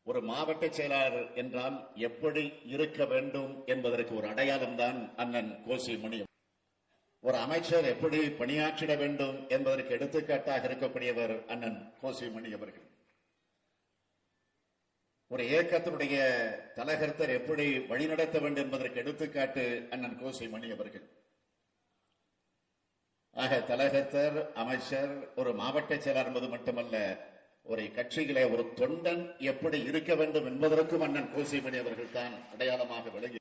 ஒரு மாவட்ட செயலாளர் என்றால் எப்படி இருக்க வேண்டும் என்பதற்கு ஒரு அடையாளம் தான் அண்ணன் கோசி மணி ஒரு அமைச்சர் எப்படி பணியாற்றிட வேண்டும் என்பதற்கு எடுத்துக்காட்டாக இருக்கக்கூடியவர் அண்ணன் கோசி மணி அவர்கள் ஒரு இயக்கத்தினுடைய தலகர்த்தர் எப்படி வழிநடத்த வேண்டும் என்பதற்கு எடுத்துக்காட்டு அண்ணன் கோசி மணி அவர்கள் ஆக தலகர்த்தர் அமைச்சர் ஒரு மாவட்ட செயலர் என்பது மட்டுமல்ல ஒரு கட்சியிலே ஒரு தொண்டன் எப்படி இருக்க வேண்டும் என்பதற்கும் அண்ணன் கோசிமணி அவர்கள் தான் அடையாளமாக விளங்கி